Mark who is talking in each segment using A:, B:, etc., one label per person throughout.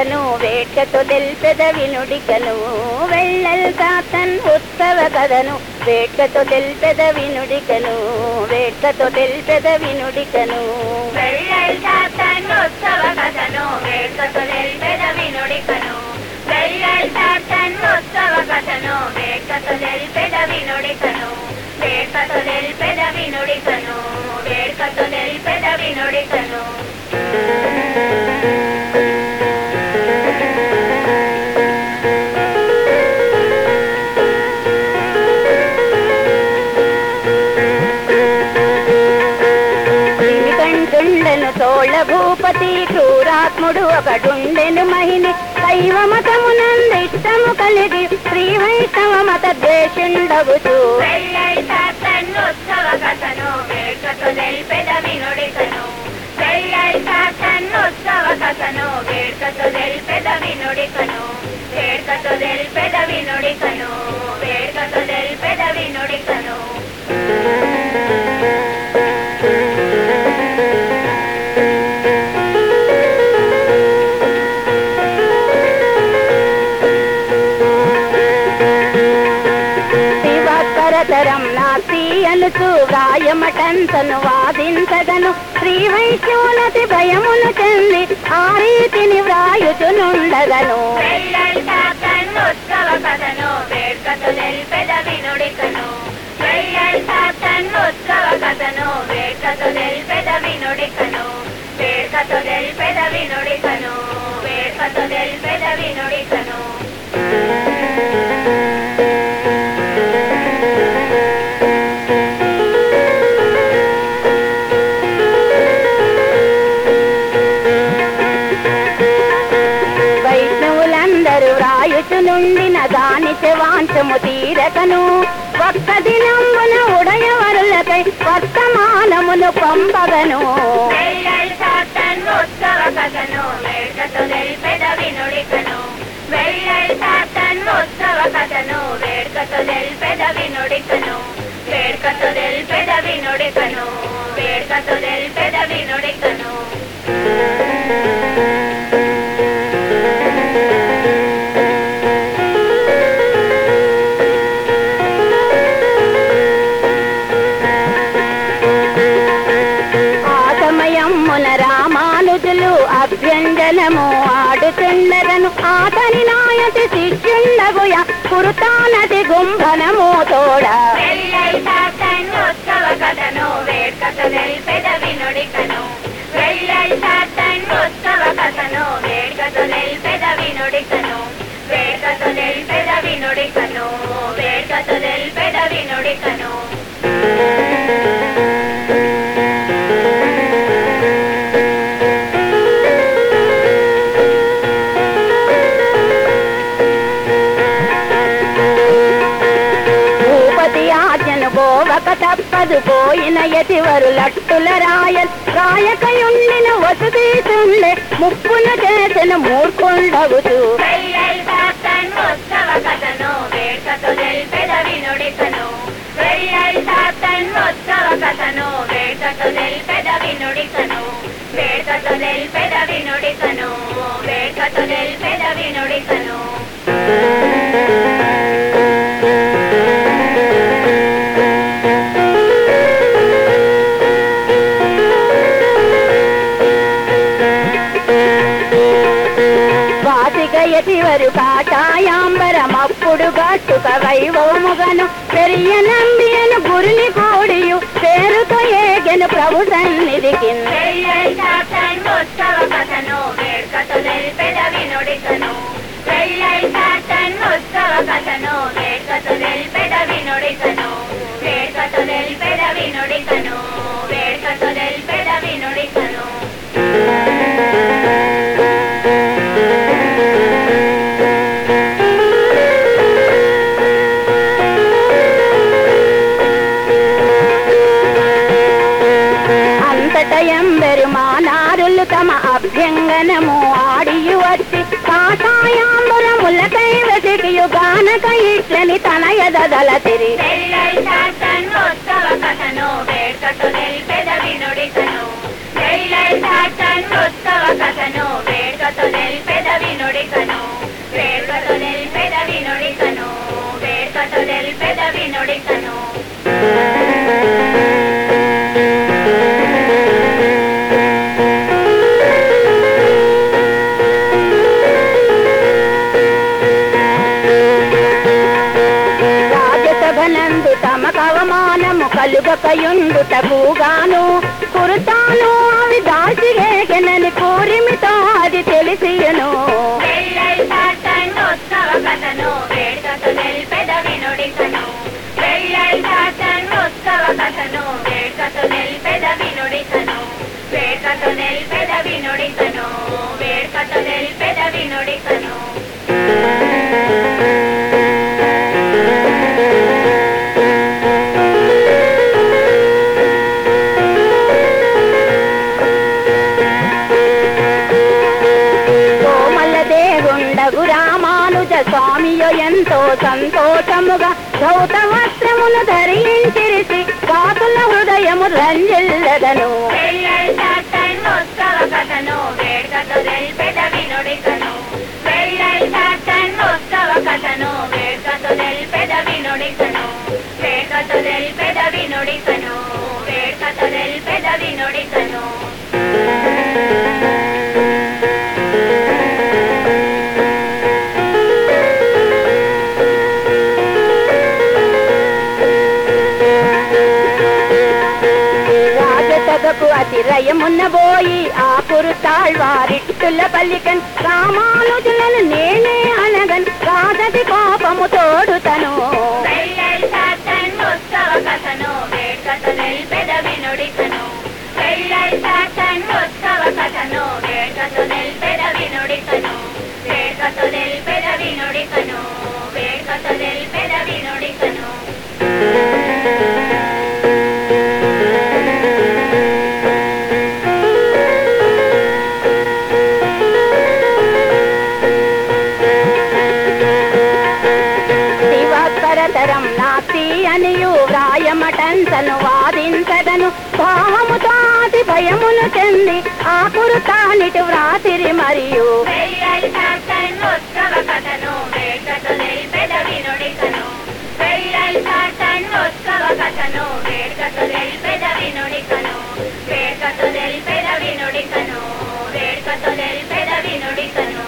A: వినుడికను వేట్కతో తెల్పెద వినుడికను వెళ్ళల్ తాతన్ ఉత్సవ కథను వేట్కతో తెల్పెద వినుడికను వేట్కతో తెల్పెద వినుడికను
B: వెళ్ళల్ తాతన్ ఉత్సవ కథను వేడుకతో తెలిపెద వినుడికను వెళ్ళల్ తాతన్ ఉత్సవ కథను వేడుకతో తెలిపెద వినుడికను వేడుకతో తెలిపెద వినుడికను వేడుకతో తెలిపెద వినుడికను
A: కంటుండెను తోళ భూపతి క్రూరాత్ముడు ఒకడుండెను మహిని శైవ మతమునందిష్టము కలిగి శ్రీ వైష్ణవ మత ద్వేషుండవుచు
B: వెళ్ళల్ తాతన్ ఉత్సవ కథను వేడుకతో తెలిపెద వినుడికను వెళ్ళల్ తాతన్ ఉత్సవ కథను వేడుకతో తెలిపెద వినుడికను వేడుకతో తెలిపెద వినుడికను వేడుకతో తెలిపెద వినుడికను
A: శివకరతరం నాస్తి అనుచు గాయమటంతను వాదించగను శ్రీ వైష్ణవులతి భయమును చెంది ఆ రీతిని వ్రాయుచునుండగను
B: వెళ్ళల్ తాతన్ ఉత్సవ కథను వేడుకతో తెలిపెద వినుడికను వెళ్ళల్ తాతన్ ఉత్సవ కథను వేడుకతో తెలిపెద వినుడికను వేడుకతో తెలిపెద వినుడికను వేడుకతో తెలిపెద వినుడికను
A: వైష్ణవులందరూ రాయుచు నుండిన దాని వాంఛము తీరకను ఒక్క దినంబున ఉడయవరులకై వర్తమానమును పంపగను
B: వెళ్ళల్ తాతన్ ఉత్సవ కథను వేడుకతో తెలిపెద వినుడికను వెళ్ళల్ తాతన్ ఉత్సవ కథను వేడుకతో తెలిపెద వినుడికను వేడుకతో తెలిపెద వినుడికను వేడుకతో తెలిపెద వినుడికను
A: ఆ సమయమున రామానుజులు అభ్యంజనము ఆడుచుండరను ఆతని నాయతి శిష్యుండగుయ కురుతానది గుంభనము తోడ
B: వెళ్ళల్ తాతన్ ఉత్సవ కథను వేడుకతో తెలిపెద వినుడికను వెళ్ళల్ తాతన్ ఉత్సవ కథను వేడుకతో తెలిపెద వినుడికను వేడుకతో తెలిపెద వినుడికను వేడుకతో తెలిపెద వినుడికను
A: భూపతి ఆజ్ఞను పోవక తప్పదు పోయిన ఎతివరు లట్టుల రాయల్ రాయకయుండిన వసుదీసుండే ముప్పును చేసిన మూర్ఖుండగుచు
B: వెళ్ళల్ తాతన్ ఉత్సవ కథను వేడుకతో తెలిపెద వినుడికను వెళ్ళల్ తాతన్ ఉత్సవ కథను వేడుకతో తెలిపెద వినుడికను వేడుకతో తెలిపెద వినుడికను వేడుకతో తెలిపెద వినుడికను
A: వాసిక ఎతివరు కాటాయాంబరమప్పుడు గట్టుక వైభవముగను పెరియ నంబియను గురిని కోడియు పేరుతో ఏగెను ప్రభు సన్నిధికి
B: వెళ్ళల్ తాతన్ ఉత్సవ కథను వేడుకతో తెలిపెద వినుడికను వెళ్ళల్ తాతన్ ఉత్సవ కథను వేడుకతో తెలిపెద వినుడికను వేడుకతో తెలిపెద వినుడికను వేడుకతో తెలిపెద వినుడికను
A: అంతట ఎంబెరు మానారులు తమ అభ్యంగనము ఆడియు వచ్చి కాషాయాంబరములకై వెతికియు గానక ఇట్లని తన ఎదదల తిరి
B: వెళ్ళల్ తాతన్ ఉత్సవ కథను వేడుకతో తెలిపెద వినుడికను వెళ్ళల్ తాతన్ ఉత్సవ కథను వేడుకతో తెలిపెద వినుడికను
A: కలుగకయుండుటకుగాను కురుతాను అవి దాచిగేగనని కూరిమితో అది తెలిసియను
B: వెళ్ళై సాటన్నోత్సవ కథను వేడుకతో నిల్పెద వినుడికను వెళ్ళై సాటన్నోత్సవ కథను వేడుకతో నిల్పెద వినుడికను వేడుకతో నిల్పెద వినుడికను వేడుకతో నిల్పెద వినుడికను
A: కోమల దేవుండగు రామానుజ స్వామియో ఎంతో సంతోషముగా గౌత వస్త్రమును ధరించిరిసి కాతుల హృదయము రంజిల్లదను
B: వెళ్ళై సాటన్నోత్సవ కథను వేడుకతో నిల్పెద వినుడికను వెళ్ళై సాటన్నోత్సవ కథను వేడుకతో నిల్పెద వినుడికను వేడుకతో నిల్పెద వినుడికను వేడుకతో నిల్పెద వినుడికను
A: రాజసభకు అతిరయమున్న పోయి ఆ కురుతాళ్వారిట్టుల పల్లికన్ రామానుజులను నేనే అనగన్ రాజది కోపము తోడుతను
B: వెళ్ళై సాటన్నోత్సవ కథను వేడుకతో నిల్పెద వినుడికను వెళ్ళై సాటన్నోత్సవ కథను వేడుకతో నిల్పెద వినుడికను వేడుకతో నిల్పెద వినుడికను వేడుకతో నిల్పెద వినుడికను
A: శివకరతరం నాస్తి అనియు వ్రాయమటంతను వాదించదను భావముతో అతి భయమును చెంది ఆ కురుతానిటి వ్రాసిరి మరియు
B: వెళ్ళై సాటన్నోత్సవ కథను వేడుకతో నిల్పెద వినుడికను వెళ్ళై సాటన్నోత్సవ కథను వేడుకతో నిల్పెద వినుడికను వేడుకతో నిల్పెద వినుడికను వేడుకతో నిల్పెద వినుడికను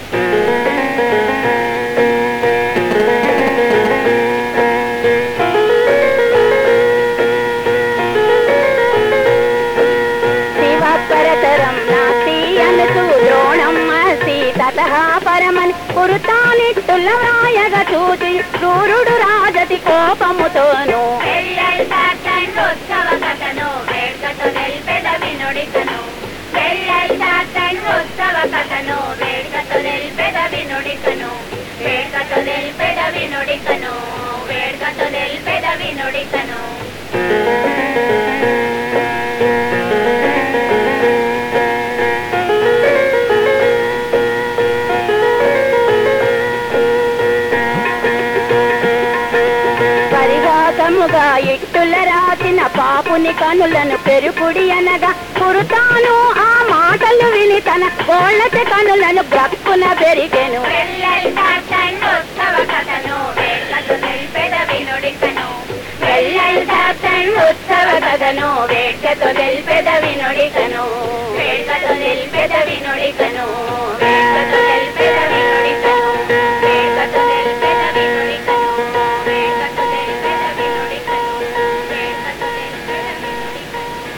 A: శివకరతరం నాస్తి అనుచు ద్రోణం అసి తతః పరమని కురుతానిట్టుల వ్రాయగ చూచి క్రూరుడు రాజతి కోపముతోను
B: వెళ్ళై సాటన్నోత్సవ కథను వేడుకతో నిల్పెద వినుడికను వెళ్ళై సాటన్నోత్సవ కథను వేడుకతో నిల్పెద వినుడికను వేడుకతో నిల్పెద వినుడికను వేడుకతో నిల్పెద వినుడికను
A: పరిఘాతముగా ఇట్టుల రాసిన పాపుని కనులను పెరుకుడి అనగా కురుతాను ఆ మాటలు విని తన కోళ్ళటి కనులను బ్రక్కున పెరిగెను
B: వెళ్ళై సాటన్నోత్సవ కథను వేడుకతో నిల్పెద వినుడికను
A: వెళ్ళై సాక్షన్ ఉత్సవ కథను వేట్కతో నిల్పెద వినుడికను
B: వేడుకతో నిల్పెద వినుడికను వేడుకతో నిల్పెద వినుడికను వేడుకతో నిల్పెద వినుడికను వేడుకతో నిల్పెద వినుడికను వేడుకతో నిల్పెద వినుడికను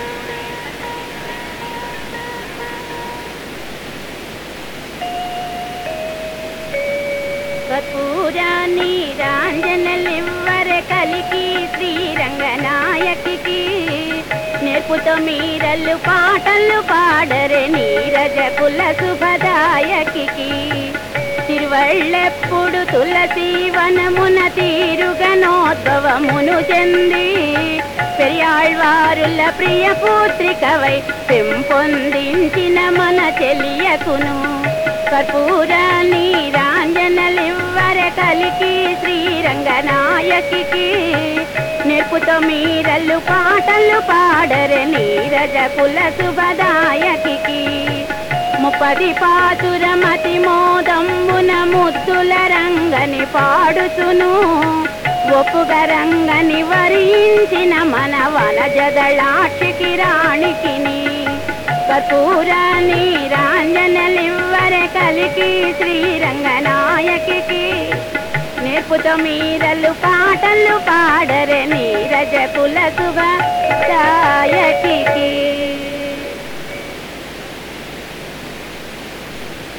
A: కపూరాని రాంజనలివ్వర కలికి శ్రీరంగనాయకి నేర్పుతో మీరల్లు పాటలు పాడరే నీరజ కుల శుభదాయకి తిరువళ్ళెప్పుడు తులసి వనమున తీరుగనోద్భవమును చెంది పెరియాళ్వారుల ప్రియ పుత్రికవై పెంపొందించిన మన చెలియకును కర్పూర నీరాంజనలివ్వర కలికి శ్రీరంగనాయకి నేర్పుతో మీరల్లు పాటలు పాడరే నీరజ కుల శుభదాయకి ముపది పాతురమతి మోదంబున ముద్దుల రంగని పాడుతును ఒప్పుగ రంగని వరించిన మన వన జదళాక్షికి రాణికిని కర్పూర నీరాంజనలివ్వర కలికి శ్రీరంగనాయకి నేర్పుతో మీరలు పాటలు పాడరే నీరజ కుల శుభ ఛాయటికి